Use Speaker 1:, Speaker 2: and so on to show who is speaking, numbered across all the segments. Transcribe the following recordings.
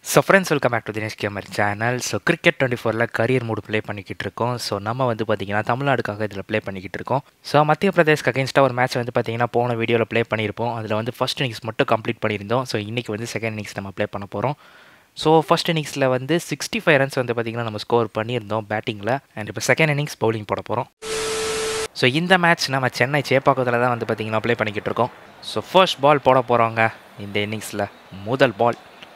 Speaker 1: so friends welcome back to Dinesh gamer channel so cricket twenty ஃபோரில் career mode play பண்ணிக்கிட்டு இருக்கோம் so நம்ம வந்து பார்த்தீங்கன்னா தமிழ்நாடுக்காக இதில் ப்ளே பண்ணிக்கிட்டு இருக்கோம் ஸோ மத்திய பிரதேஷ்க்கு அகேன்ஸ்டாக ஒரு மேட்ச் வந்து பார்த்தீங்கன்னா போன வீடியோவில் ப்ளே பண்ணியிருப்போம் அதில் வந்து ஃபஸ்ட் இன்னிங்ஸ் மட்டும் கம்ப்ளீட் பண்ணியிருந்தோம் ஸோ இன்றைக்கி வந்து செகண்ட் இன்னிங்ஸ் நம்ம ப்ளே பண்ண போகிறோம் ஸோ ஃபஸ்ட் இன்னிங்ஸில் வந்து சிக்ஸ்டி ஃபைவ் ரன்ஸ் வந்து பார்த்திங்கன்னா நம்ம ஸ்கோர் பண்ணியிருந்தோம் பேட்டிங்கில் அண்ட் இப்போ செகண்ட் இன்னிங்ஸ் பவுலிங் போட போகிறோம் ஸோ இந்த மேட்ச் நம்ம சென்னை சேப்பாக்கத்தில் தான் வந்து பார்த்திங்கன்னா ப்ளே பண்ணிக்கிட்டு இருக்கோம் ஸோ ஃபர்ஸ்ட் பால் போட போகிறோங்க இந்த இன்னிங்ஸில் முதல் பால்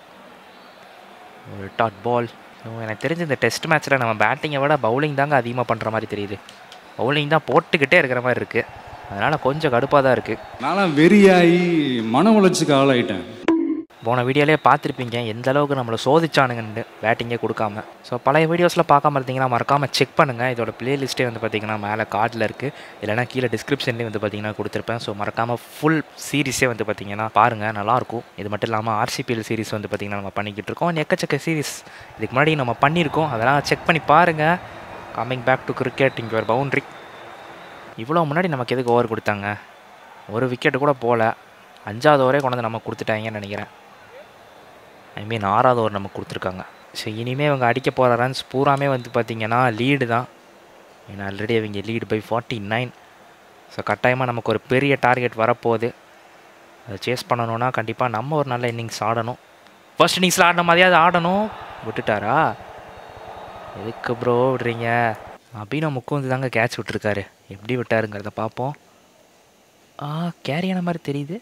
Speaker 1: ஒரு டாட் பால் ஸோ எனக்கு தெரிஞ்ச இந்த டெஸ்ட் மேட்ச்சில் நம்ம பேட்டிங்கை விட பவுலிங் தாங்க அதிகமாக பண்ணுற மாதிரி தெரியுது பவுலிங் தான் போட்டுக்கிட்டே இருக்கிற மாதிரி இருக்குது அதனால் கொஞ்சம் கடுப்பாக தான் இருக்குது
Speaker 2: நான்லாம் வெறியாகி மன உளைச்சிக்கு ஆளாயிட்டேன்
Speaker 1: போன வீடியோலேயே பார்த்துருப்பீங்க எந்த அளவுக்கு நம்மளை சோதிச்சானுங்கன்னு பேட்டிங்கே கொடுக்காம ஸோ பழைய வீடியோஸில் பார்க்காம இருந்தீங்கன்னா மறக்காமல் செக் பண்ணுங்கள் இதோட பிளேலிஸ்ட்டே வந்து பார்த்தீங்கன்னா மேலே கார்டில் இருக்குது இல்லைனா கீழே டிஸ்கிரிப்ஷன்லேயும் வந்து பார்த்தீங்கன்னா கொடுத்துருப்பேன் ஸோ மறக்காமல் ஃபுல் சீரிஸே வந்து பார்த்தீங்கன்னா பாருங்கள் நல்லாயிருக்கும் இது மட்டும் இல்லாமல் ஆர்சிபிஎல் சீரிஸ் வந்து பார்த்தீங்கன்னா நம்ம பண்ணிக்கிட்டு இருக்கோம் எக்கச்சக்க சீரிஸ் இதுக்கு முன்னாடி நம்ம பண்ணியிருக்கோம் அதெல்லாம் செக் பண்ணி பாருங்கள் கம்மிங் பேக் டு கிரிக்கெட் இங்கே ஒரு பவுண்ட்ரி இவ்வளோ முன்னாடி நமக்கு எதுக்கு ஓவர் கொடுத்தாங்க ஒரு விக்கெட்டு கூட போகல அஞ்சாவது ஓவரே கொண்டு வந்து நம்ம கொடுத்துட்டாங்கன்னு நினைக்கிறேன் ஐ மீன் ஆறாவது ஓவர் நமக்கு கொடுத்துருக்காங்க ஸோ இனிமேல் இவங்க அடிக்க போகிற ரன்ஸ் பூராமே வந்து பார்த்திங்கன்னா லீடு தான் ஏன்னா ஆல்ரெடி அவங்க lead by forty nine so கட்டாயமாக நமக்கு ஒரு பெரிய டார்கெட் வரப்போகுது அதை சேஸ் பண்ணணுன்னா கண்டிப்பாக நம்ம ஒரு நல்ல இன்னிங்ஸ் ஆடணும் ஃபர்ஸ்ட் இன்னிங்ஸில் ஆடின மாதிரியாவது ஆடணும் விட்டுட்டாரா எதுக்கு ப்ரோ விடுறீங்க அபினவ் முக்குந்து தாங்க கேட்ச் விட்டுருக்காரு எப்படி விட்டாருங்கிறத பார்ப்போம் ஆ கேரியான மாதிரி தெரியுது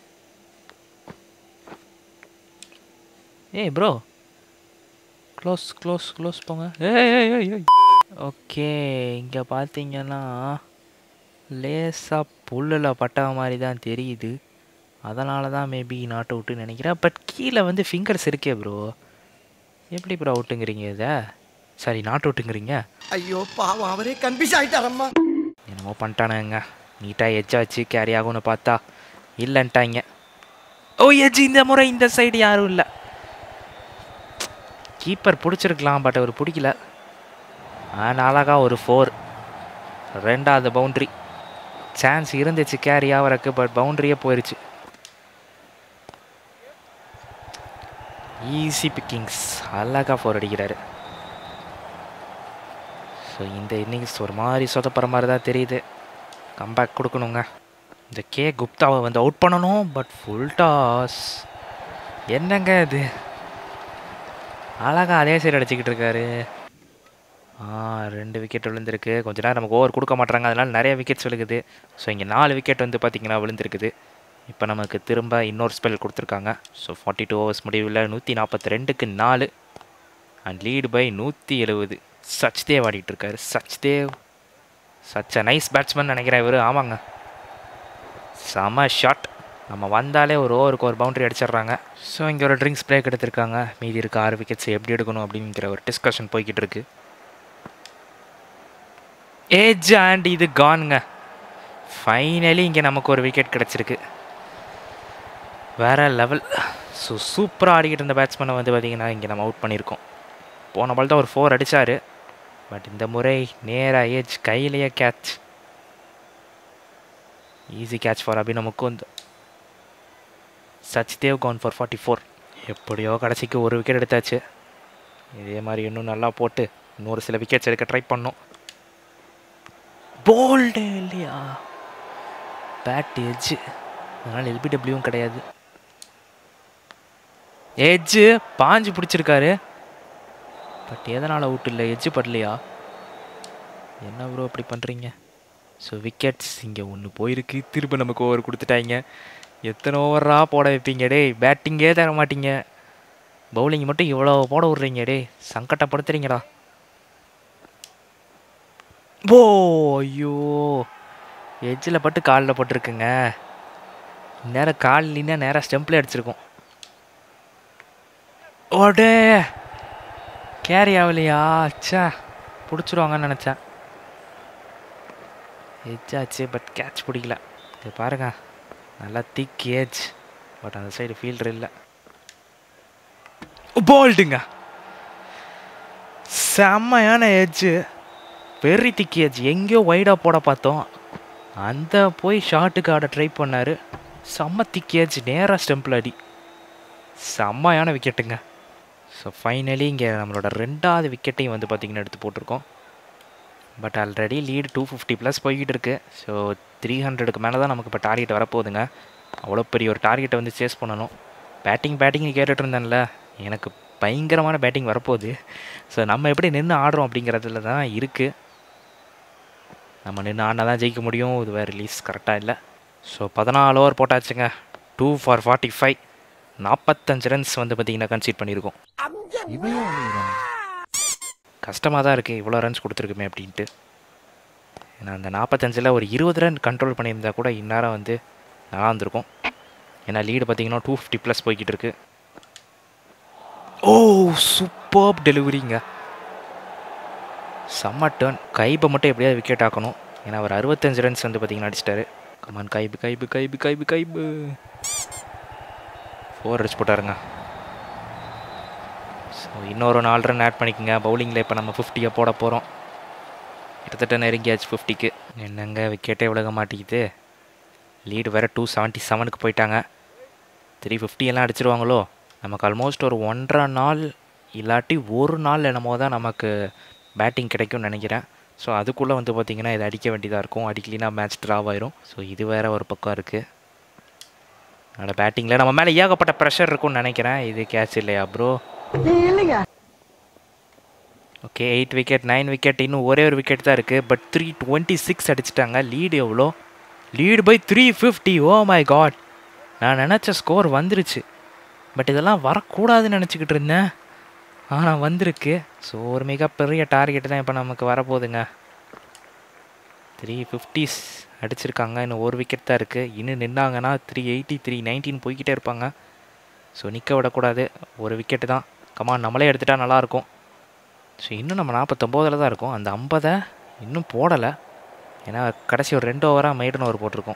Speaker 1: ஏய் ப்ரோ க்ளோஸ் க்ளோஸ் க்ளோஸ் போங்க ஏய் ஏய் ஏய் ஏய் ஓகே இங்கே பார்த்தீங்கன்னா லேசாக புல்லில் பட்ட மாதிரி தான் தெரியுது அதனால தான் மேபி நாட் அவுட்டுன்னு நினைக்கிறேன் பட் கீழே வந்து ஃபிங்கர்ஸ் இருக்கே ப்ரோ எப்படி ப்ரோ அவுட்டுங்கிறீங்க இதை சாரி நாட் அவுட்டுங்கிறீங்க
Speaker 3: ஐயோ பாவம் அவரே கன்ஃபியூஸ் ஆயிட்டாரம்மா
Speaker 1: என்னமோ பண்ணிட்டானுங்க நீட்டாக எஜ்ஜா வச்சு கேரி ஆகும்னு பார்த்தா இல்லைன்ட்டாங்க ஓ எஜ் இந்த முறை இந்த சைடு யாரும் இல்லை கீப்பர் பிடிச்சிருக்கலாம் பட் அவர் பிடிக்கல அண்ட் அழகா ஒரு ஃபோர் ரெண்டாவது பவுண்ட்ரி சான்ஸ் இருந்துச்சு கேரி ஆகிறக்கு பட் பவுண்ட்ரியே போயிடுச்சு ஈஸி பிக்கிங்ஸ் அழகா ஃபோர் அடிக்கிறாரு ஸோ இந்த இன்னிங்ஸ் ஒரு மாதிரி சொதப்புற மாதிரி தான் தெரியுது கம்பேக் கொடுக்கணுங்க இந்த கே குப்தாவை வந்து அவுட் பண்ணணும் பட் ஃபுல் டாஸ் என்னங்க இது அழகா அதே சைடு அடிச்சுக்கிட்டு இருக்காரு ஆ ரெண்டு விக்கெட் விழுந்திருக்கு கொஞ்ச நேரம் நமக்கு ஓவர் கொடுக்க மாட்டாங்க அதனால நிறைய விக்கெட்ஸ் விழுகுது ஸோ இங்கே நாலு விக்கெட் வந்து பார்த்திங்கன்னா விழுந்திருக்குது இப்போ நமக்கு திரும்ப இன்னொரு ஸ்பெல் கொடுத்துருக்காங்க ஸோ ஃபார்ட்டி டூ ஹவர்ஸ் முடிவில் நூற்றி நாற்பத்தி ரெண்டுக்கு நாலு அண்ட் லீடு பை நூற்றி எழுபது சச்தேவ் ஆடிட்டு இருக்காரு சச்தேவ் சச் அ நைஸ் பேட்ஸ்மேன் நினைக்கிறேன் இவர் ஆமாங்க செம ஷாட் நம்ம வந்தாலே ஒரு ஓவருக்கு ஒரு பவுண்டரி அடிச்சிடுறாங்க ஸோ இங்கே ஒரு ட்ரிங்க்ஸ் பிரேக் எடுத்திருக்காங்க மீதி இருக்க ஆறு விக்கெட்ஸ் எப்படி எடுக்கணும் அப்படிங்கிற ஒரு டிஸ்கஷன் போய்கிட்டு இருக்கு ஏஜ் அண்ட் இது கானுங்க ஃபைனலி இங்கே நமக்கு ஒரு விக்கெட் கிடச்சிருக்கு வேற லெவல் ஸோ சூப்பராக ஆடிக்கிட்டு இருந்த பேட்ஸ்மேனை வந்து பார்த்திங்கன்னா இங்கே நம்ம அவுட் பண்ணியிருக்கோம் போன பால் தான் ஒரு ஃபோர் அடித்தார் பட் இந்த முறை நேராக ஏஜ் கையிலேயே catch easy catch for Abhinav Mukund Sachdev gone for forty four எப்படியோ கடைசிக்கு ஒரு விக்கெட் எடுத்தாச்சு இதே மாதிரி இன்னும் நல்லா போட்டு இன்னொரு சில விக்கெட்ஸ் எடுக்க ட்ரை பண்ணோம் போல்டு இல்லையா பேட் எஜ்ஜு அதனால் எல்பிடபிள்யூவும் கிடையாது எஜ்ஜு பாஞ்சு பிடிச்சிருக்காரு பட் எதனால் அவுட் இல்லை எஜ்ஜு படலையா என்ன ப்ரோ அப்படி பண்ணுறீங்க ஸோ விக்கெட்ஸ் இங்கே ஒன்று போயிருக்கு திரும்ப நமக்கு ஓவர் கொடுத்துட்டாங்க எத்தனை ஓவராக போட வைப்பீங்க டேய் பேட்டிங்கே தர மாட்டீங்க பவுலிங் மட்டும் இவ்வளோ போட விட்றீங்க டேய் சங்கடப்படுத்துறீங்கடா ஓ ஐயோ எஜ்ஜில் பட்டு காலில் பட்டிருக்குங்க நேரம் கால் இல்லைன்னா நேராக ஸ்டெம்பில் அடிச்சிருக்கோம் ஓடே கேரி ஆகலையா அச்சா பிடிச்சிருவாங்கன்னு நினச்சேன் எஜ்ஜாச்சு பட் கேட்ச் பிடிக்கல இது பாருங்க நல்லா திக் ஏஜ் பட் அந்த சைடு ஃபீல்டர் இல்லை போல்டுங்க செம்மையான எஜ்ஜு வெரி திக் ஏஜ் எங்கேயோ வைடாக போட பார்த்தோம் அந்த போய் ஷாட்டுக்கு ஆட ட்ரை பண்ணார் செம்ம திக் ஏஜ் நேராக ஸ்டெம்பிள் அடி செம்மையான விக்கெட்டுங்க ஸோ ஃபைனலி இங்கே நம்மளோட ரெண்டாவது விக்கெட்டையும் வந்து பார்த்திங்கன்னா எடுத்து போட்டிருக்கோம் but already lead two fifty plus போய்கிட்டு இருக்கு ஸோ த்ரீ ஹண்ட்ரடுக்கு மேலே தான் நமக்கு இப்போ டார்கெட் வரப்போகுதுங்க அவ்வளோ பெரிய ஒரு டார்கெட்டை வந்து சேஸ் பண்ணணும் பேட்டிங் பேட்டிங்னு கேட்டுட்டு இருந்தேன்ல எனக்கு பயங்கரமான பேட்டிங் வரப்போகுது ஸோ நம்ம எப்படி நின்று ஆடுறோம் அப்படிங்கிறதுல தான் இருக்குது நம்ம நின்று ஆடினா தான் ஜெயிக்க முடியும் இது வேறு ரிலீஸ் கரெக்டாக இல்லை ஸோ பதினாலு ஓவர் போட்டாச்சுங்க டூ ஃபார் ஃபார்ட்டி ஃபைவ் நாற்பத்தஞ்சு ரன்ஸ் வந்து பார்த்திங்கன்னா கன்சீட் பண்ணியிருக்கோம் கஷ்டமாக தான் இருக்குது இவ்வளோ ரன்ஸ் கொடுத்துருக்குமே அப்படின்ட்டு ஏன்னா அந்த நாற்பத்தஞ்சில் ஒரு இருபது ரன் கண்ட்ரோல் பண்ணியிருந்தா கூட இந்நேரம் வந்து நல்லா இருந்திருக்கும் ஏன்னா லீடு பார்த்தீங்கன்னா டூ ஃபிஃப்டி ப்ளஸ் போய்கிட்டு இருக்கு ஓ சூப்பர் டெலிவரிங்க செம்ம டேர்ன் கைபை மட்டும் எப்படியாவது விக்கெட் ஆக்கணும் ஏன்னா அவர் அறுபத்தஞ்சு ரன்ஸ் வந்து பார்த்தீங்கன்னா அடிச்சிட்டாரு கமான் கைபு கைபு கைபு கைபு கைபு ஃபோர் அடிச்சு போட்டாருங்க ஸோ இன்னொரு நாலு ரன் ஆட் பண்ணிக்கோங்க பவுலிங்கில் இப்போ நம்ம ஃபிஃப்டியை போட போகிறோம் கிட்டத்தட்ட நெருங்கியாச்சு ஃபிஃப்டிக்கு என்னங்க விக்கெட்டே விலக மாட்டேங்குது லீடு வேறு டூ செவன்ட்டி செவனுக்கு போயிட்டாங்க த்ரீ ஃபிஃப்டி எல்லாம் அடிச்சிருவாங்களோ நமக்கு ஆல்மோஸ்ட் ஒரு ஒன்றரை நாள் இல்லாட்டி ஒரு நாள் என்னமோ தான் நமக்கு பேட்டிங் கிடைக்கும்னு நினைக்கிறேன் ஸோ அதுக்குள்ளே வந்து பார்த்திங்கன்னா இதை அடிக்க வேண்டியதாக இருக்கும் அடிக்கலினா மேட்ச் ட்ராவ் ஆயிரும் ஸோ இது வேறு ஒரு பக்கம் இருக்குது அதனால் பேட்டிங்கில் நம்ம மேலே ஏகப்பட்ட ப்ரெஷர் இருக்கும்னு நினைக்கிறேன் இது கேட்ச் இல்லையா bro okay eight wicket nine wicket இன்னும் ஒரே ஒரு விக்கெட் தான் இருக்குது பட் த்ரீ டுவெண்ட்டி சிக்ஸ் அடிச்சிட்டாங்க லீடு எவ்வளோ lead by three fifty oh my God நான் நினச்ச ஸ்கோர் வந்துருச்சு பட் இதெல்லாம் வரக்கூடாதுன்னு நினச்சிக்கிட்டு இருந்தேன் ஆனால் வந்திருக்கு ஸோ ஒரு மிகப்பெரிய டார்கெட் தான் இப்போ நமக்கு வரப்போகுதுங்க த்ரீ ஃபிஃப்டிஸ் அடிச்சிருக்காங்க இன்னும் ஒரு விக்கெட் தான் இருக்குது இன்னும் நின்னாங்கன்னா த்ரீ எயிட்டி த்ரீ நைன்டீன் போய்கிட்டே இருப்பாங்க ஸோ நிற்க விடக்கூடாது ஒரு விக்கெட்டு தான் கமான் நம்மளே எடுத்துட்டா நல்லாயிருக்கும் ஸோ இன்னும் நம்ம நாற்பத்தொம்போதில் தான் இருக்கோம் அந்த ஐம்பதை இன்னும் போடலை ஏன்னா கடைசி ஒரு ரெண்டு ஓவராக மெய்டன் ஓவர் போட்டிருக்கோம்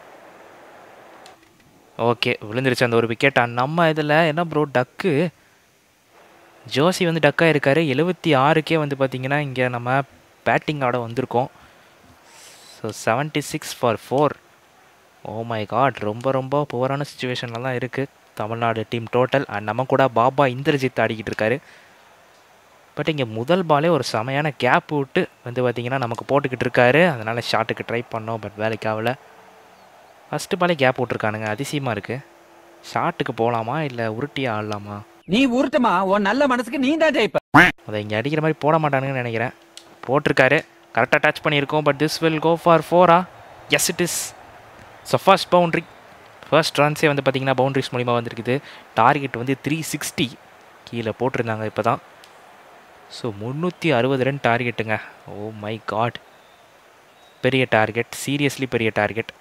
Speaker 1: ஓகே விழுந்துருச்சு அந்த ஒரு விக்கெட் நம்ம இதில் என்ன ப்ரோ டக்கு ஜோசி வந்து டக்காக இருக்கார் எழுபத்தி ஆறுக்கே வந்து பார்த்திங்கன்னா இங்கே நம்ம பேட்டிங் ஆட வந்திருக்கோம் so seventy six for four oh my God ரொம்ப ரொம்ப புவரான சுச்சுவேஷனில் தான் இருக்குது தமிழ்நாடு டீம் டோட்டல் அண்ட் நம்ம கூட பாபா இந்திரஜித் ஆடிக்கிட்டு இருக்காரு பட் இங்கே முதல் பாலே ஒரு செமையான கேப் விட்டு வந்து பார்த்திங்கன்னா நமக்கு போட்டுக்கிட்டு இருக்காரு அதனால் ஷாட்டுக்கு ட்ரை பண்ணோம் பட் வேலைக்கு ஆகலை ஃபஸ்ட்டு பாலே கேப் விட்ருக்கானுங்க அதிசயமாக இருக்குது ஷாட்டுக்கு போகலாமா இல்லை உருட்டி ஆடலாமா
Speaker 4: நீ உருட்டுமா உன் நல்ல மனசுக்கு நீ தான் ஜெயிப்ப
Speaker 1: அதை இங்கே அடிக்கிற மாதிரி போட மாட்டானுங்கன்னு நினைக்கிறேன் போட்டிருக்காரு கரெக்டாக டச் பண்ணியிருக்கோம் but this will go for ஃபோரா yes it is so first boundary first ரன்ஸே வந்து பார்த்திங்கன்னா பவுண்ட்ரிஸ் மூலிமா வந்திருக்குது டார்கெட் வந்து த்ரீ சிக்ஸ்டி கீழே போட்டிருந்தாங்க இப்போ தான் ஸோ முந்நூற்றி அறுபது ரன் டார்கெட்டுங்க ஓ மை காட் பெரிய டார்கெட் சீரியஸ்லி பெரிய டார்கெட்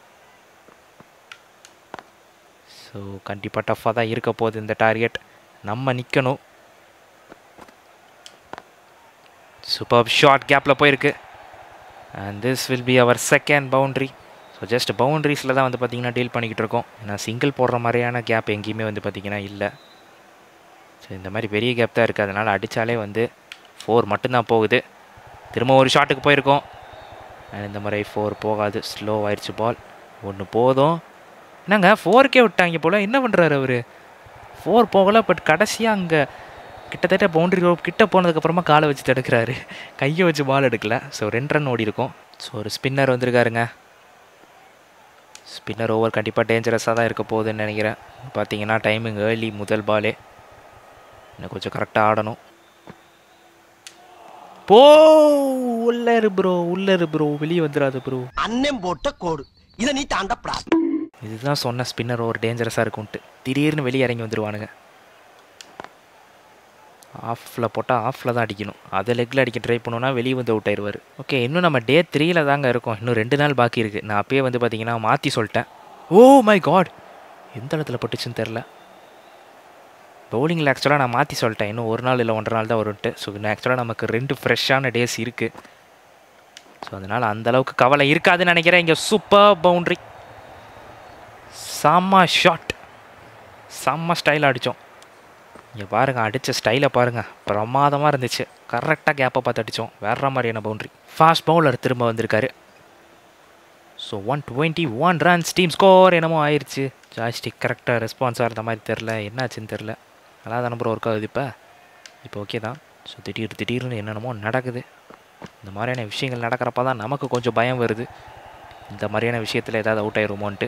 Speaker 1: ஸோ கண்டிப்பாக டஃப்பாக தான் இருக்க போகுது இந்த டார்கெட் நம்ம நிற்கணும் சூப்பர் ஷார்ட் கேப்பில் போயிருக்கு and this will be our second boundary so just பவுண்ட்ரிஸில் தான் வந்து பார்த்திங்கன்னா டீல் பண்ணிக்கிட்டு இருக்கோம் ஏன்னா சிங்கிள் போடுற மாதிரியான கேப் எங்கேயுமே வந்து பார்த்திங்கன்னா இல்லை ஸோ இந்த மாதிரி பெரிய கேப் தான் இருக்குது அதனால் அடித்தாலே வந்து ஃபோர் மட்டும்தான் போகுது திரும்ப ஒரு ஷாட்டுக்கு போயிருக்கோம் And இந்த மாதிரி ஃபோர் போகாது ஸ்லோ ஆயிடுச்சு பால் ஒன்று போதும் என்னங்க ஃபோருக்கே விட்டாங்க போல் என்ன பண்ணுறாரு அவர் ஃபோர் போகலை பட் கடைசியாக அங்கே கிட்டத்தட்ட பவுண்டரி ரோப் கிட்ட போனதுக்கப்புறமா காலை வச்சு தடுக்கிறாரு கையை வச்சு பால் எடுக்கல ஸோ ரெண்டு ரன் ஓடி இருக்கும் ஸோ ஒரு ஸ்பின்னர் வந்திருக்காருங்க ஸ்பின்னர் ஓவர் கண்டிப்பாக டேஞ்சரஸாக தான் இருக்க போகுதுன்னு நினைக்கிறேன் பார்த்தீங்கன்னா டைமிங் ஏர்லி முதல் பாலே இன்னும் கொஞ்சம் கரெக்டாக ஆடணும் போ உள்ள இரு ப்ரோ உள்ள இரு ப்ரோ வெளியே வந்துடாது ப்ரோ
Speaker 3: அண்ணன் போட்ட கோடு இதை நீ தாண்டப்படாது
Speaker 1: இதுதான் சொன்ன ஸ்பின்னர் ஓவர் டேஞ்சரஸாக இருக்கும்ட்டு திடீர்னு வெளியே இறங்கி வந்துடுவானுங்க ஆஃபில் போட்டால் ஆஃபில் தான் அடிக்கணும் அதை லெக்கில் அடிக்க ட்ரை பண்ணோன்னா வெளியே வந்து அவுட் ஆயிடுவார் ஓகே இன்னும் நம்ம டே த்ரீல தாங்க இருக்கோம் இன்னும் ரெண்டு நாள் பாக்கி இருக்குது நான் அப்பயே வந்து பார்த்தீங்கன்னா மாற்றி சொல்லிட்டேன் ஓ மை காட் எந்த இடத்துல பட்டுச்சுன்னு தெரில பவுலிங்கில் ஆக்சுவலாக நான் மாற்றி சொல்லிட்டேன் இன்னும் ஒரு நாள் இல்லை ஒன்றரை நாள் தான் வரும்ட்டு ஸோ இன்னும் ஆக்சுவலாக நமக்கு ரெண்டு ஃப்ரெஷ்ஷான டேஸ் இருக்குது ஸோ அதனால் அந்தளவுக்கு கவலை இருக்காதுன்னு நினைக்கிறேன் இங்கே சூப்பர் பவுண்ட்ரி செம்ம ஷாட் செம்ம ஸ்டைல் அடித்தோம் இங்கே பாருங்கள் அடித்த ஸ்டைலை பாருங்கள் பிரமாதமாக இருந்துச்சு கரெக்டாக கேப்பை பார்த்து அடித்தோம் வேற மாதிரியான பவுண்ட்ரி ஃபாஸ்ட் பவுலர் திரும்ப வந்திருக்காரு so one twenty one runs team score என்னமோ ஆயிடுச்சு ஜாய்ஸ்டிக் கரெக்டாக ரெஸ்பான்ஸாக இருந்த மாதிரி தெரில என்னாச்சுன்னு தெரில நல்லா தானே ப்ரோ ஒர்க் ஆகுது இப்போ இப்போ ஓகே தான் ஸோ திடீர் திடீர்னு என்னென்னமோ நடக்குது இந்த மாதிரியான விஷயங்கள் நடக்கிறப்ப தான் நமக்கு கொஞ்சம் பயம் வருது இந்த மாதிரியான விஷயத்தில் ஏதாவது அவுட் ஆயிருமோன்ட்டு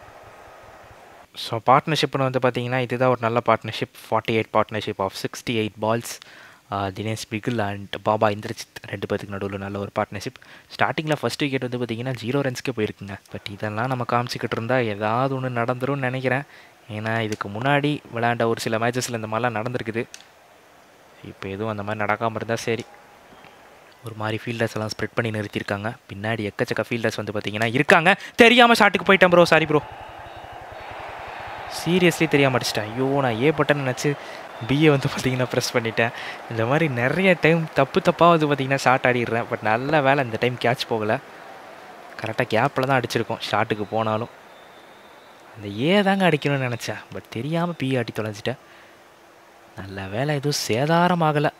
Speaker 1: ஸோ பார்ட்னர்ஷிப்னு வந்து பார்த்தீங்கன்னா இதுதான் ஒரு நல்ல partnership forty eight partnership of sixty eight balls Dinesh Bigil and Baba Indrajith ரெண்டு பேருக்கு நடுவில் நல்ல ஒரு பார்ட்னர்ஷிப் ஸ்டார்டிங்கில் ஃபஸ்ட் விக்கெட் வந்து பார்த்தீங்கன்னா ஜீரோ ரன்ஸ்க்கே போயிருக்குங்க பட் இதெல்லாம் நம்ம காமிச்சிக்கிட்டு இருந்தால் ஏதாவது ஒன்று நடந்துரும்னு நினைக்கிறேன் ஏன்னா இதுக்கு முன்னாடி விளையாண்ட ஒரு சில மேட்சஸில் இந்த மாதிரிலாம் நடந்திருக்குது இப்போ எதுவும் அந்த மாதிரி நடக்காமல் இருந்தால் சரி ஒரு மாதிரி ஃபீல்டர்ஸ் எல்லாம் ஸ்ப்ரெட் பண்ணி நிறுத்தியிருக்காங்க பின்னாடி எக்கச்சக்க ஃபீல்டர்ஸ் வந்து பார்த்தீங்கன்னா இருக்காங்க தெரியாமல் ஷாட்டுக்கு போயிட்டேன் ப்ரோ சாரி ப்ரோ சீரியஸ்லி தெரியாம அடிச்சிட்டேன் ஐயோ நான் ஏ பட்டன் நினச்சி பிஏ வந்து பார்த்தீங்கன்னா ப்ரெஸ் பண்ணிட்டேன் இந்த மாதிரி நிறைய டைம் தப்பு தப்பாக வந்து பார்த்தீங்கன்னா ஷார்ட் ஆடிடுறேன் பட் நல்ல வேலை இந்த டைம் கேட்ச் போகலை கரெக்டாக கேப்பில் தான் அடிச்சிருக்கோம் ஷாட்டுக்கு போனாலும் அந்த ஏ தாங்க அடிக்கணும்னு நினச்சேன் பட் தெரியாமல் பிஏ ஆட்டி தொலைஞ்சிட்டேன் நல்ல வேலை எதுவும் சேதாரம் ஆகலை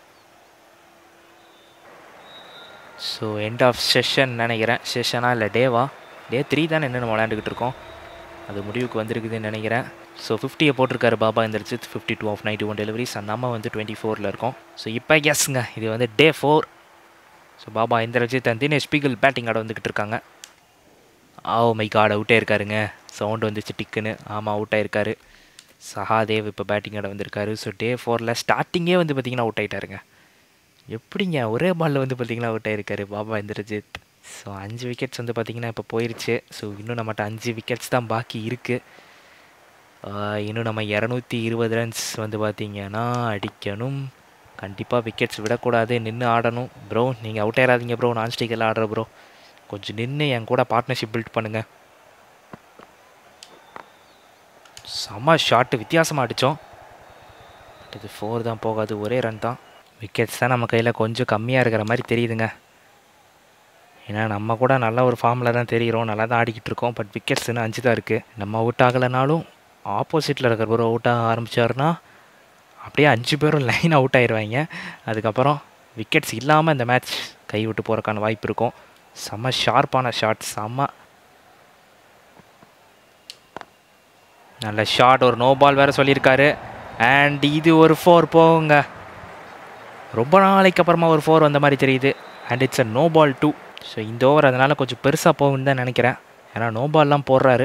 Speaker 1: ஸோ எண்ட் ஆஃப் செஷன் நினைக்கிறேன் செஷனா இல்லை டேவா டே த்ரீ தானே என்ன நம்ம விளையாண்டுக்கிட்டு இருக்கோம் அது முடிவுக்கு வந்திருக்குதுன்னு நினைக்கிறேன் ஸோ ஃபிஃப்டியை போட்டிருக்காரு Baba Indrajith fifty two of ninety one deliveries அந்த அம்மா வந்து டுவெண்ட்டி ஃபோரில் இருக்கும் ஸோ இப்போ எஸ்ங்க இது வந்து day four so Baba Indrajith and Dinesh Bigil batting ஆட வந்துக்கிட்டு இருக்காங்க ஓ மை காட் அவுட்டே இருக்காருங்க சவுண்டு வந்துச்சு டிக்குன்னு ஆமாம் அவுட் ஆயிருக்காரு சஹாதேவ் இப்போ பேட்டிங் ஆட வந்திருக்காரு ஸோ டே ஃபோரில் ஸ்டார்டிங்கே வந்து பார்த்தீங்கன்னா அவுட் ஆயிட்டாருங்க எப்படிங்க ஒரே பாலில் வந்து பார்த்தீங்கன்னா அவுட் ஆயிருக்காரு பாபா இந்திரஜித் ஸோ அஞ்சு விக்கெட்ஸ் வந்து பார்த்தீங்கன்னா இப்போ போயிருச்சு ஸோ இன்னும் நம்மகிட்ட அஞ்சு விக்கெட்ஸ் தான் பாக்கி இருக்குது இன்னும் நம்ம இரநூத்தி இருபது ரன்ஸ் வந்து பார்த்தீங்கன்னா அடிக்கணும் கண்டிப்பாக விக்கெட்ஸ் விடக்கூடாது நின்று ஆடணும் ப்ரோ நீங்கள் அவுட் ஆயிடாதீங்க ப்ரோ நான் ஸ்டிக்கில் ஆடுற ப்ரோ கொஞ்சம் நின்று என் கூட பார்ட்னர்ஷிப் பில்ட் பண்ணுங்கள் செம்ம ஷாட்டு வித்தியாசமாக அடித்தோம் பட் இது ஃபோர் தான் போகாது ஒரே ரன் தான் விக்கெட்ஸ் தான் நம்ம கையில் கொஞ்சம் கம்மியாக இருக்கிற மாதிரி தெரியுதுங்க ஏன்னா நம்ம கூட நல்ல ஒரு ஃபார்மில் தான் தெரிகிறோம் நல்லா தான் ஆடிக்கிட்டு இருக்கோம் பட் விக்கெட்ஸ்னு அஞ்சு தான் இருக்குது நம்ம அவுட் ஆகலைனாலும் ஆப்போசிட்டில் இருக்கிற ஒரு அவுட் ஆக ஆரம்பித்தாருன்னா அப்படியே அஞ்சு பேரும் லைன் அவுட் ஆயிடுவாங்க அதுக்கப்புறம் விக்கெட்ஸ் இல்லாமல் இந்த மேட்ச் கை விட்டு போகிறக்கான வாய்ப்பு இருக்கும் செம்ம ஷார்ப்பான ஷாட் செம்ம நல்ல ஷாட் ஒரு நோ பால் வேறு சொல்லியிருக்காரு அண்ட் இது ஒரு ஃபோர் போகுங்க ரொம்ப நாளைக்கு அப்புறமா ஒரு ஃபோர் வந்த மாதிரி தெரியுது and it's a no ball too so இந்த ஓவர் அதனால் கொஞ்சம் பெருசாக போகும்னு தான் நினைக்கிறேன் ஏன்னா நோ பால்லாம் போடுறாரு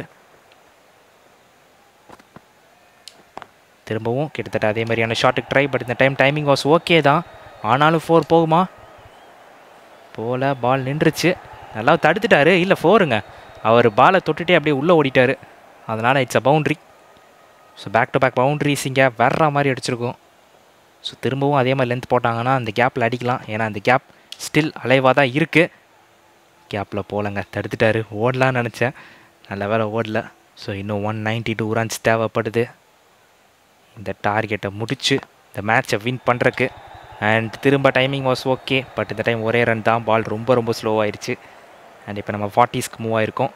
Speaker 1: திரும்பவும் கிட்டத்தட்ட அதே மாதிரியான ஷாட்டுக்கு ட்ரை பட் இந்த டைம் டைமிங் வாஸ் ஓகே தான் ஆனாலும் ஃபோர் போகுமா போல பால் நின்றுச்சு நல்லா தடுத்துட்டாரு இல்லை ஃபோருங்க அவர் பாலை தொட்டுட்டே அப்படியே உள்ளே ஓடிட்டார் அதனால் it's a boundary so back to back boundaries இங்கே வர்ற மாதிரி அடிச்சிருக்கோம் ஸோ திரும்பவும் அதே மாதிரி லென்த் போட்டாங்கன்னா அந்த கேப்பில் அடிக்கலாம் ஏன்னா அந்த கேப் ஸ்டில் அலைவாக தான் இருக்குது கேப்பில் போகலங்க தடுத்துட்டாரு ஓடலான்னு நினச்சேன் நல்ல வேலை ஓடல ஸோ இன்னும் ஒன் நைன்ட்டி டூ ரன்ஸ் தேவைப்படுது இந்த டார்கெட்டை முடிச்சு இந்த மேட்சை வின் பண்ணுறக்கு அண்ட் திரும்ப டைமிங் வாஸ் ஓகே பட் இந்த டைம் ஒரே ரன் தான் பால் ரொம்ப ரொம்ப ஸ்லோவாயிருச்சு அண்ட் இப்போ நம்ம ஃபார்ட்டிஸ்க்கு மூவ் ஆயிருக்கோம்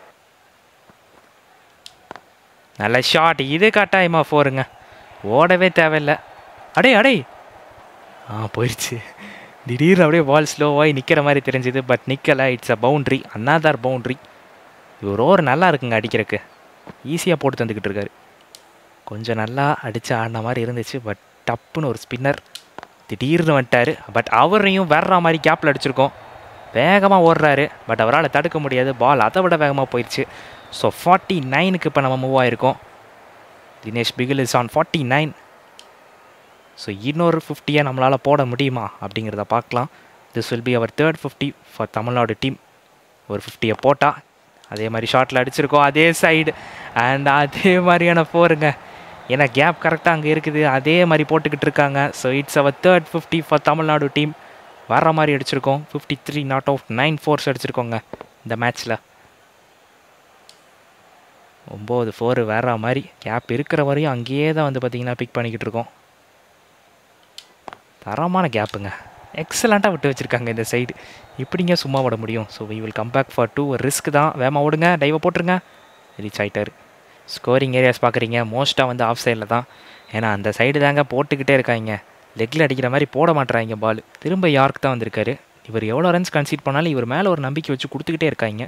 Speaker 1: நல்ல ஷாட் இது கட்டாயமாக ஃபோருங்க ஓடவே தேவையில்லை அடே அடே ஆ போயிடுச்சு திடீர்னு அப்படியே பால் ஸ்லோவாகி நிற்கிற மாதிரி தெரிஞ்சுது பட் நிற்கலை it's a boundary another boundary ஒரு ஓவர் நல்லா இருக்குங்க அடிக்கிறதுக்கு ஈஸியாக போட்டு தந்துக்கிட்டு இருக்காரு கொஞ்சம் நல்லா அடித்து ஆடின மாதிரி இருந்துச்சு பட் டப்புன்னு ஒரு ஸ்பின்னர் திடீர்னு வந்துட்டார் பட் அவரையும் வேற மாதிரி கேப்பில் அடிச்சிருக்கோம் வேகமாக ஓடுறாரு பட் அவரால் தடுக்க முடியாது பால் அதை விட வேகமாக போயிடுச்சு ஸோ ஃபார்ட்டி நைனுக்கு இப்போ நம்ம மூவ் ஆயிருக்கோம் Dinesh Bigil is on forty nine so இன்னொரு ஃபிஃப்டியை நம்மளால் போட முடியுமா அப்படிங்கிறத பார்க்கலாம் this will be our third fifty for Tamil Nadu team ஒரு ஃபிஃப்டியை போட்டால் அதே மாதிரி ஷாட்டில் அடிச்சிருக்கோம் அதே சைடு அண்ட் அதே மாதிரியான போருங்க ஏன்னா கேப் கரெக்டாக அங்கே இருக்குது அதே மாதிரி போட்டுக்கிட்டு இருக்காங்க so it's our third fifty for Tamil Nadu team வர மாதிரி அடிச்சிருக்கோம் fifty three not off nine fours அடிச்சிருக்கோங்க இந்த மேட்ச்சில் ஒம்பது ஃபோரு வேற மாதிரி கேப் இருக்கிற வரையும் அங்கேயே தான் வந்து பார்த்திங்கன்னா பிக் பண்ணிக்கிட்டு இருக்கோம் தரமான கேப்புங்க எக்ஸலண்ட்டாக விட்டு வச்சுருக்காங்க இந்த சைடு இப்படிங்க சும்மா விட முடியும் so we will come back for two risk தான் வேமா ஓடுங்க டைவை போட்டுருங்க ரீச் ஆகிட்டார் ஸ்கோரிங் ஏரியாஸ் பார்க்குறீங்க மோஸ்ட்டாக வந்து ஆஃப் சைடில் தான் ஏன்னா அந்த சைடு தாங்க போட்டுக்கிட்டே இருக்காங்க லெக்கில் அடிக்கிற மாதிரி போட மாட்டுறாங்க பால் திரும்ப யார்க் தான் வந்திருக்காரு இவர் எவ்வளோ ரன்ஸ் கன்சீட் பண்ணாலும் இவர் மேலே ஒரு நம்பிக்கை வச்சு கொடுத்துக்கிட்டே இருக்காங்க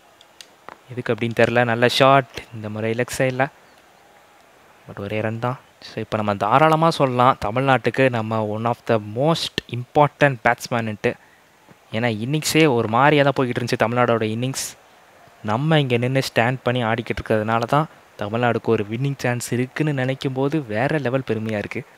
Speaker 1: எதுக்கு அப்படின்னு தெரில நல்ல ஷாட் இந்த முறை லெக் சைடில் பட் ஒரே ரன் தான் ஸோ இப்போ நம்ம தாராளமாக சொல்லலாம் தமிழ்நாட்டுக்கு நம்ம one of the most important பேட்ஸ்மேனுன்ட்டு ஏன்னா இன்னிங்ஸே ஒரு மாதிரியாக தான் போய்கிட்டு இருந்துச்சு தமிழ்நாடோட இன்னிங்ஸ் நம்ம இங்கே நின்று ஸ்டாண்ட் பண்ணி ஆடிக்கிட்டு இருக்கிறதுனால தான் தமிழ்நாடுக்கு ஒரு வின்னிங் சான்ஸ் இருக்குன்னு நினைக்கும் போது வேறு லெவல் பெருமையாக இருக்குது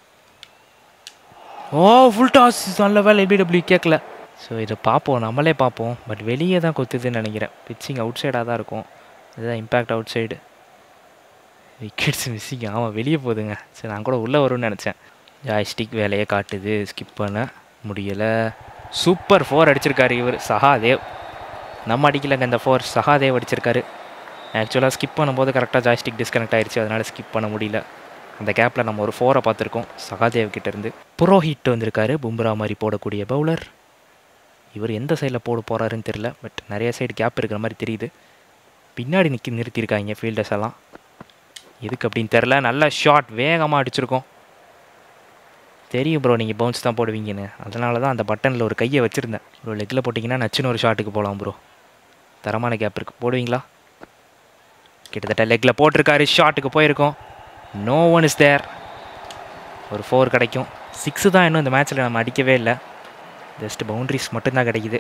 Speaker 1: ஓ ஃபுல் டாஸ் நல்ல வேலை எல்பிடபிள்யூ கேட்கல ஸோ இதை பார்ப்போம் நம்மளே பார்ப்போம் பட் வெளியே தான் கொத்துதுன்னு நினைக்கிறேன் பிச்சிங் அவுட் சைடாக தான் இருக்கும் இதுதான் impact out side wickets missing ஆமாம் வெளியே போகுதுங்க சரி நான் கூட உள்ளே வரும்னு நினச்சேன் ஜாய்ஸ்டிக் வேலையை காட்டுது ஸ்கிப் பண்ண முடியலை சூப்பர் ஃபோர் அடிச்சிருக்காரு இவர் சகாதேவ் நம்ம அடிக்கலைங்க இந்த ஃபோர் சகாதேவ் அடிச்சிருக்காரு ஆக்சுவலாக ஸ்கிப் பண்ணும்போது கரெக்டாக ஜாய்ஸ்டிக் டிஸ்கனெக்ட் ஆயிடுச்சு அதனால் ஸ்கிப் பண்ண முடியல அந்த கேப்பில் நம்ம ஒரு ஃபோரை பார்த்துருக்கோம் சகாதேவ் கிட்ட இருந்து புரோஹிட் வந்திருக்காரு பும்ரா மாதிரி போடக்கூடிய பவுலர் இவர் எந்த சைடில் போட போகிறாருன்னு தெரில பட் நிறைய சைடு கேப் இருக்கிற மாதிரி தெரியுது பின்னாடி நிற்க நிறுத்தியிருக்காங்க ஃபீல்டர்ஸ் எல்லாம் எதுக்கு அப்படின்னு தெரில நல்ல ஷாட் வேகமாக அடிச்சிருக்கோம் தெரியும் ப்ரோ நீங்கள் பவுன்ஸ் தான் போடுவீங்கன்னு அதனால தான் அந்த பட்டனில் ஒரு கையை வச்சுருந்தேன் ப்ரோ லெக்கில் போட்டிங்கன்னா நச்சுன்னு ஒரு ஷாட்டுக்கு போகலாம் ப்ரோ தரமான கேப் இருக்குது போடுவீங்களா கிட்டத்தட்ட லெக்கில் போட்டிருக்காரு ஷாட்டுக்கு போயிருக்கோம் நோ ஒன் இஸ் தேர் ஒரு ஃபோர் கிடைக்கும் சிக்ஸு தான் இன்னும் இந்த மேட்ச்சில் நம்ம அடிக்கவே இல்லை ஜஸ்ட் பவுண்ட்ரிஸ் மட்டும்தான் கிடைக்குது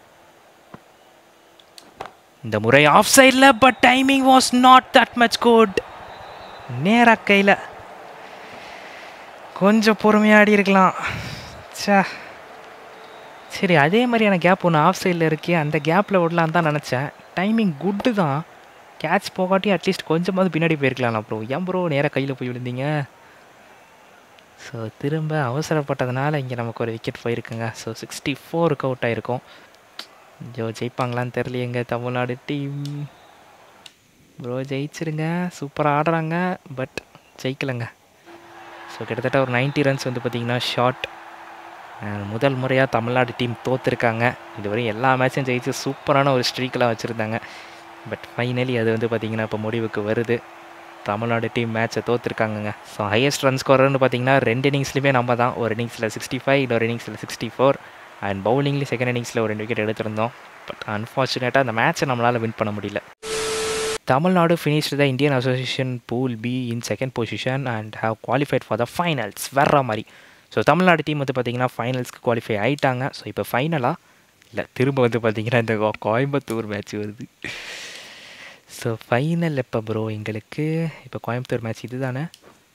Speaker 1: இந்த முறை ஆஃப் சைடில் but timing was not that much good நேராக கையில் கொஞ்சம் பொறுமையாக ஆடி இருக்கலாம் சே சரி அதே மாதிரியான கேப் ஒன்று ஆஃப் சைடில் இருக்கே அந்த கேப்பில் விடலான்னு தான் நினச்சேன் டைமிங் குட்டு தான் கேட்ச் போகாட்டி அட்லீஸ்ட் கொஞ்சமாவது பின்னாடி போயிருக்கலாம் ப்ரோ ஏன் ப்ரோ நேராக கையில் போய் விழுந்தீங்க ஸோ திரும்ப அவசரப்பட்டதுனால இங்கே நமக்கு ஒரு விக்கெட் போயிருக்குங்க ஸோ சிக்ஸ்டி ஃபோருக்கு அவுட் ஆயிருக்கும் ஜோ ஜெயிப்பாங்களான்னு தெரியலையேங்க தமிழ்நாடு டீம் ப்ரோ ஜெயிச்சிருங்க சூப்பராக ஆடுறாங்க பட் ஜெயிக்கலைங்க ஸோ கிட்டத்தட்ட ஒரு 90 ரன்ஸ் வந்து பார்த்திங்கன்னா ஷார்ட் முதல் முறையாக தமிழ்நாடு டீம் தோற்றுருக்காங்க இதுவரை எல்லா மேட்சும் ஜெயிச்சு சூப்பரான ஒரு ஸ்ட்ரீக்கெலாம் வச்சுருந்தாங்க பட் ஃபைனலி அது வந்து பார்த்திங்கன்னா இப்போ முடிவுக்கு வருது தமிழ்நாடு டீம் மேட்ச்சை தோற்றுருக்காங்கங்க ஸோ ஹையஸ்ட் ரன் ஸ்கோரர்னு பார்த்தீங்கன்னா ரெண்டு இன்னிங்ஸ்லையுமே நம்ம தான் ஒரு இன்னிங்ஸில் சிக்ஸ்டி ஃபைவ் இன்னொரு இன்னிங்ஸில் சிக்ஸ்டி ஃபோர் அண்ட் பவுலிங்லேயும் செகண்ட் இன்னிங்ஸில் ஒரு ரெண்டு விக்கெட் எடுத்திருந்தோம் பட் அன்ஃபார்ச்சுனேட்டாக அந்த மேட்ச்சை நம்மளால் வின் பண்ண முடியல Tamil Nadu finished the Indian association pool B in second position and have qualified for the finals வர்ற மாதிரி ஸோ தமிழ்நாடு டீம் வந்து பார்த்திங்கன்னா ஃபைனல்ஸ்க்கு குவாலிஃபை ஆயிட்டாங்க ஸோ இப்போ ஃபைனலாக இல்லை திரும்ப வந்து பார்த்திங்கன்னா இந்த கோ- கோயம்புத்தூர் மேட்ச் வருது ஸோ ஃபைனல் எப்போ ப்ரோ எங்களுக்கு இப்போ கோயம்புத்தூர் மேட்ச் இது தானே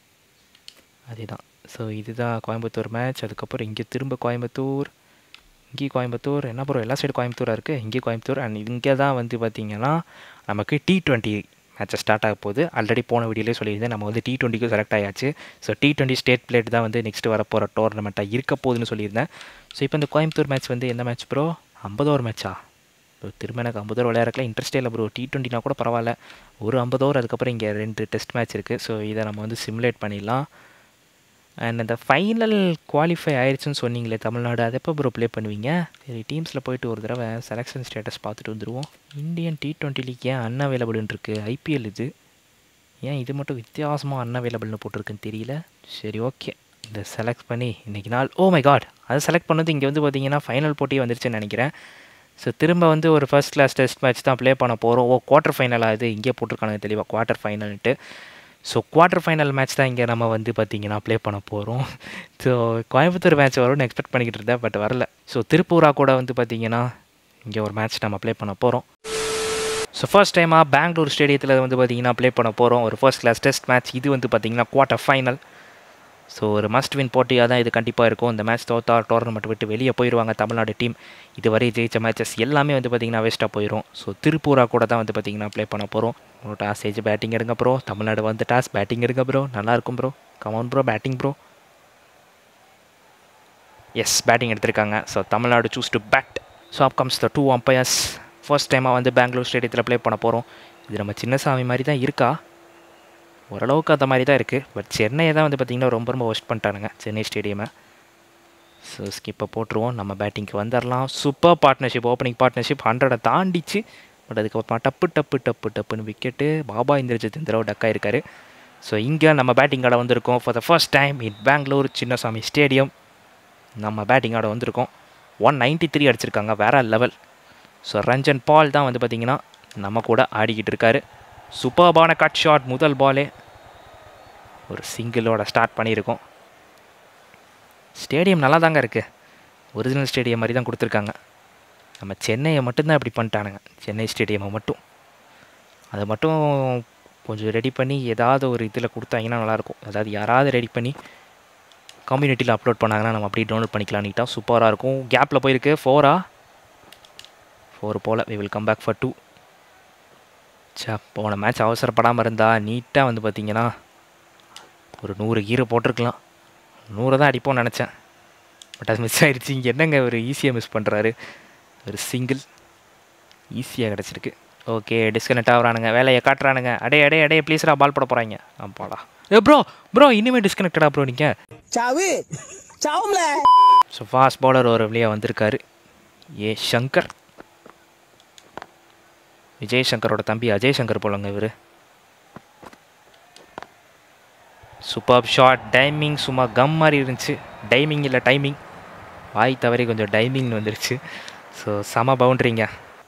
Speaker 1: அதேதான் ஸோ இதுதான் கோயம்புத்தூர் மேட்ச் அதுக்கப்புறம் இங்கே திரும்ப கோயம்புத்தூர் இங்கேயும் கோயம்புத்தூர் என்ன ப்ரோ எல்லா சைடு கோயம்புத்தூராக இருக்குது இங்கேயும் கோயம்புத்தூர் அண்ட் இங்கே தான் வந்து பார்த்திங்கன்னா நமக்கு டி டுவெண்ட்டி மேட்சஸ் ஸ்டார்ட் ஆக போகுது ஆல்ரெடி போன வீடியோலேயே சொல்லியிருந்தேன் நம்ம வந்து டி டுவெண்ட்டிக்கு செலக்ட் ஆயாச்சு so T twenty state plate தான் வந்து நெக்ஸ்ட் வரப்போகிற டோர்னமெண்ட்டாக இருக்க போகுதுன்னு சொல்லியிருந்தேன் ஸோ இப்போ இந்த கோயம்புத்தூர் மேட்ச் வந்து எந்த மேட்ச் ப்ரோ ஐம்பது ஓவர் மேட்சா ப்ரோ திரும்ப எனக்கு ஐம்பது ஓவர் விளையாடுறதுல இன்ட்ரெஸ்டே இல்லை ப்ரோ டி டுவெண்ட்டினா கூட பரவாயில்ல ஒரு ஐம்பது ஓவர் அதுக்கப்புறம் இங்கே ரெண்டு டெஸ்ட் மேட்ச் இருக்குது ஸோ இதை நம்ம வந்து சிமுலேட் பண்ணிடலாம் அண்ட் அந்த ஃபைனல் குவாலிஃபை ஆயிடுச்சுன்னு சொன்னீங்களே தமிழ்நாடு அதை எப்போ ப்ரோ ப்ளே பண்ணுவீங்க சரி டீம்ஸில் போயிட்டு ஒரு தடவை செலெக்ஷன் ஸ்டேட்டஸ் பார்த்துட்டு வந்துடுவோம் இந்தியன் டி டுவெண்ட்டி லீக் ஏன் அன்அவைலபிள்னு இருக்குது ஐபிஎல் இது ஏன் இது மட்டும் வித்தியாசமாக அன்அவைலபிள்னு போட்டிருக்குன்னு தெரியல சரி ஓகே இதை செலக்ட் பண்ணி இன்றைக்கி நாள் ஓ மை காட் அதை செலக்ட் பண்ணது இங்கே வந்து பார்த்தீங்கன்னா ஃபைனல் போட்டியே வந்துருச்சுன்னு நினைக்கிறேன் ஸோ திரும்ப வந்து ஒரு ஃபர்ஸ்ட் கிளாஸ் டெஸ்ட் மேட்ச் தான் ப்ளே பண்ண போகிறோம் ஓ குவார்ட்டர் ஃபைனலாக இது இங்கே போட்டிருக்கானுங்க தெளிவாக குவார்ட்டர் ஃபைனல்ன்ட்டு ஸோ குவார்ட்டர் ஃபைனல் மேட்ச் தான் இங்கே நம்ம வந்து பார்த்தீங்கன்னா ப்ளே பண்ண போகிறோம் ஸோ கோயம்புத்தூர் மேட்ச் வரும்னு எக்ஸ்பெக்ட் பண்ணிக்கிட்டு இருந்தேன் பட் வரல ஸோ திருப்பூரா கூட வந்து பார்த்தீங்கன்னா இங்கே ஒரு மேட்ச் நம்ம ப்ளே பண்ண போகிறோம் ஸோ ஃபர்ஸ்ட் டைமாக பெங்களூர் ஸ்டேடியத்தில் வந்து பார்த்தீங்கன்னா ப்ளே பண்ண போகிறோம் ஒரு ஃபர்ஸ்ட் கிளாஸ் டெஸ்ட் மேட்ச் இது வந்து பார்த்தீங்கன்னா குவார்ட்டர் ஃபைனல் ஸோ ஒரு மஸ்ட் வின் போட்டியாக தான் இது கண்டிப்பாக இருக்கும் இந்த மேட்ச் தோத்தா டோர்னமெண்ட் விட்டு வெளியே போயிடுவாங்க தமிழ்நாடு டீம் இதுவரை ஜெயிச்ச மேட்சஸ் எல்லாமே வந்து பார்த்திங்கன்னா வேஸ்ட்டாக போயிடும் ஸோ திருப்பூரா கூட தான் வந்து பார்த்திங்கன்னா ப்ளே பண்ண போகிறோம் ஒரு டாஸ் ஏஜ் பேட்டிங் எடுங்க ப்ரோ தமிழ்நாடு வந்து டாஸ் பேட்டிங் எடுங்க ப்ரோ நல்லாயிருக்கும் bro come on bro batting bro yes batting எடுத்திருக்காங்க so Tamil Nadu choose to bat so up comes the two umpires first டைமாக வந்து பெங்களூர் ஸ்டேடியத்தில் ப்ளே பண்ண போகிறோம் இது நம்ம சின்னசாமி மாதிரி தான் இருக்கா ஓரளவுக்கு அந்த மாதிரி தான் இருக்குது பட் சென்னையை தான் வந்து பார்த்திங்கன்னா ரொம்ப ரொம்ப ஒஸ்ட் பண்ணிட்டானுங்க சென்னை ஸ்டேடியமை ஸோ ஸ்கிப்பை போட்டுருவோம் நம்ம பேட்டிங்க்கு வந்துடலாம் சூப்பர் பார்ட்னர்ஷிப் ஓப்பனிங் பார்ட்னர்ஷிப் ஹண்ட்ரடை தாண்டிச்சு பட் அதுக்கப்புறமா டப்பு டப்பு டப்பு டப்புன்னு விக்கெட்டு பாபா இந்திரஜித் இந்த தடவை டக்காக இருக்காரு ஸோ இங்கே நம்ம பேட்டிங் ஆட வந்திருக்கோம் for the first time in Bangalore Chinnaswamy stadium நம்ம பேட்டிங் ஆட வந்திருக்கோம் ஒன் நைன்ட்டி த்ரீ அடிச்சிருக்காங்க வேற லெவல் ஸோ ரஞ்சன் பால் தான் வந்து பார்த்திங்கன்னா நம்ம கூட ஆடிக்கிட்டு இருக்காரு சூப்பர்பான கட் ஷாட் முதல் பாலே ஒரு சிங்கிளோட ஸ்டார்ட் பண்ணியிருக்கோம் ஸ்டேடியம் நல்லா தாங்க இருக்குது ஒரிஜினல் ஸ்டேடியம் மாதிரி தான் கொடுத்துருக்காங்க நம்ம சென்னையை மட்டும்தான் இப்படி பண்ணிட்டானுங்க சென்னை ஸ்டேடியமை மட்டும் அதை மட்டும் கொஞ்சம் ரெடி பண்ணி ஏதாவது ஒரு இதில் கொடுத்தாங்கன்னா நல்லாயிருக்கும் அதாவது யாராவது ரெடி பண்ணி கம்யூனிட்டியில் அப்லோட் பண்ணாங்கன்னா நம்ம அப்படியே டவுன்லோட் பண்ணிக்கலாம் நீட்டாக சூப்பராக இருக்கும் கேப்பில் போயிருக்கு ஃபோரா ஃபோர் போல் we will come back for two சே போன மேட்ச் அவசரப்படாமல் இருந்தால் நீட்டாக வந்து பார்த்தீங்கன்னா ஒரு நூறு கீரை போட்டிருக்கலாம் நூறு தான் அடிப்போம்னு நினச்சேன் பட் அது மிஸ் ஆயிடுச்சு இங்கே என்னங்க ஒரு ஈஸியாக மிஸ் பண்ணுறாரு ஒரு சிங்கிள் ஈஸியாக கிடச்சிருக்கு ஓகே டிஸ்கனெக்ட் ஆகுறானுங்க வேலையை காட்டுறானுங்க அடே அடே அடே ப்ளீஸ்ரா பால் போட போகிறாங்க ஆப்பாடா ஏ ப்ரோ ப்ரோ இனிமேல் டிஸ்கனெக்டடா ப்ரோ நீங்கள்
Speaker 3: சாவு சாவும்ல
Speaker 1: ஸோ ஃபாஸ்ட் பவுலர் ஒரு வழியாக வந்திருக்காரு ஏ சங்கர் விஜய் சங்கரோட தம்பி அஜய் சங்கர் போலங்க இவர் சூப்பர் ஷாட் டைமிங் சும்மா கம் மாதிரி இருந்துச்சு டைமிங் இல்லை டைமிங் வாய் தவறி கொஞ்சம் டைமிங் வந்துருச்சு ஸோ செம பவுண்ட்ரிங்க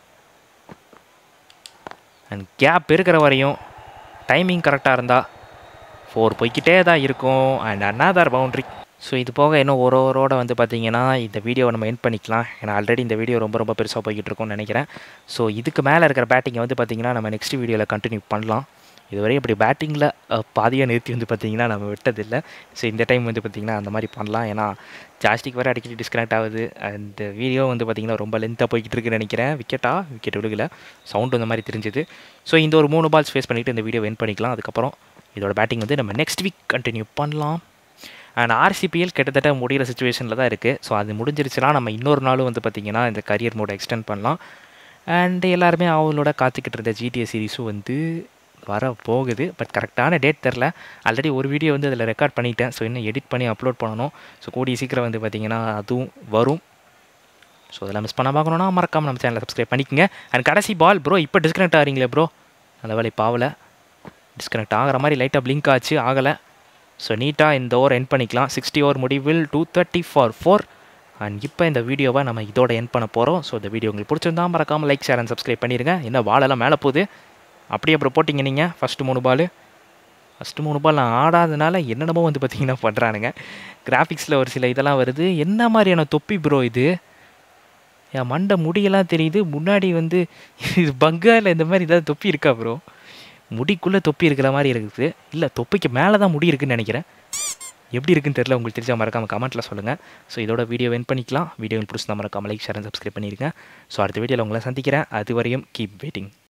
Speaker 1: அண்ட் கேப் இருக்கிற வரையும் டைமிங் கரெக்டாக இருந்தால் ஃபோர் போய்க்கிட்டே தான் இருக்கும் அண்ட் அன்னாதர் பவுண்ட்ரி ஸோ இது போக இன்னும் ஒரு ஓவரோட வந்து பார்த்தீங்கன்னா இந்த வீடியோவை நம்ம எண்ட் பண்ணிக்கலாம் ஏன்னா ஆல்ரெடி இந்த வீடியோ ரொம்ப ரொம்ப பெருசாக போய்கிட்டு இருக்கும்னு நினைக்கிறேன் ஸோ இதுக்கு மேலே இருக்கிற பேட்டிங்கை வந்து பார்த்தீங்கன்னா நம்ம நெக்ஸ்ட் வீடியோவில் கண்டினியூ பண்ணலாம் இதுவரை இப்படி பேட்டிங்கில் பாதியாக நிறுத்தி வந்து பார்த்தீங்கன்னா நம்ம விட்டதில்லை ஸோ இந்த டைம் வந்து பார்த்திங்கன்னா அந்த மாதிரி பண்ணலாம் ஏன்னா ஜாஸ்டிக் வேறு அடிக்கடி டிஸ்கனெக்ட் ஆகுது அந்த வீடியோ வந்து பார்த்திங்கன்னா ரொம்ப லென்த்தாக போய்கிட்டு இருக்குன்னு நினைக்கிறேன் விக்கெட்டா விக்கெட் விழுகல சவுண்டு இந்த மாதிரி தெரிஞ்சுது ஸோ இந்த ஒரு மூணு பால்ஸ் ஃபேஸ் பண்ணிவிட்டு இந்த வீடியோ என் பண்ணிக்கலாம் அதுக்கப்புறம் இதோட பேட்டிங் வந்து நம்ம நெக்ஸ்ட் வீக் கண்டினியூ பண்ணலாம் அண்ட் ஆர்சிபிஎல் கிட்டத்தட்ட முடிகிற சுச்சுவேஷனில் தான் இருக்குது ஸோ அது முடிஞ்சிருச்சுன்னா நம்ம இன்னொரு நாளும் வந்து பார்த்திங்கன்னா இந்த கரியர் மோட எக்ஸ்டெண்ட் பண்ணலாம் அண்ட் எல்லாருமே அவங்களோட காத்துக்கிட்டு இருந்த ஜிடிஏ சீரிஸும் வந்து வர போகுது பட் கரெக்டான டேட் தெரில ஆல்ரெடி ஒரு வீடியோ வந்து அதில் ரெக்கார்ட் பண்ணிட்டேன் ஸோ இன்னும் எடிட் பண்ணி அப்லோட் பண்ணணும் ஸோ கூடிய சீக்கிரம் வந்து பார்த்திங்கன்னா அதுவும் வரும் ஸோ அதெல்லாம் மிஸ் பண்ண பார்க்கணுன்னா மறக்காமல் நம்ம சேனலை சப்ஸ்கிரைப் பண்ணிக்கங்க அண்ட் கடைசி பால் ப்ரோ இப்போ டிஸ்கனெக்ட் ஆகிறீங்களே ப்ரோ நல்ல வேலை பாவலை டிஸ்கனெக்ட் ஆகிற மாதிரி லைட்டாக பிளிங்க் ஆச்சு ஆகலை ஸோ நீட்டாக இந்த ஓவர் என் பண்ணிக்கலாம் சிக்ஸ்டி ஓவர் முடிவில் two thirty for four and இப்போ இந்த வீடியோவை நம்ம இதோட என் பண்ண போகிறோம் ஸோ இந்த வீடியோ உங்களுக்கு பிடிச்சிருந்தா மறக்காமல் லைக் ஷேர் அண்ட் சப்ஸ்கிரைப் பண்ணிடுங்க என்ன பாலெல்லாம் மேலே போகுது அப்படியே அப்புறம் போட்டிங்க நீங்கள் ஃபஸ்ட்டு மூணு பால் ஃபஸ்ட்டு மூணு பால் நான் ஆடாதனால என்னென்னமோ வந்து பார்த்தீங்கன்னா பண்ணுறானுங்க கிராஃபிக்ஸில் ஒரு சில இதெல்லாம் வருது என்ன மாதிரியான தொப்பி ப்ரோ இது என் மண்டை முடியெல்லாம் தெரியுது முன்னாடி வந்து இது பங்கா இல்லை இந்த மாதிரி ஏதாவது தொப்பி இருக்கா ப்ரோ முடிக்குள்ளே தொப்பி இருக்கிற மாதிரி இருக்குது இல்லை தொப்பிக்கு மேலே தான் முடி இருக்குன்னு நினைக்கிறேன் எப்படி இருக்குன்னு தெரியல உங்களுக்கு தெரிஞ்சா மறக்காமல் கமெண்ட்டில் சொல்லுங்கள் ஸோ இதோட வீடியோ வென் பண்ணிக்கலாம் வீடியோ பிடிச்சா மறக்காமல் லைக் ஷேர் சப்ஸ்கிரைப் பண்ணியிருக்கேன் ஸோ அடுத்த வீடியோவில் உங்களை சந்திக்கிறேன் அது வரையும் கீப் வெயிட்டிங்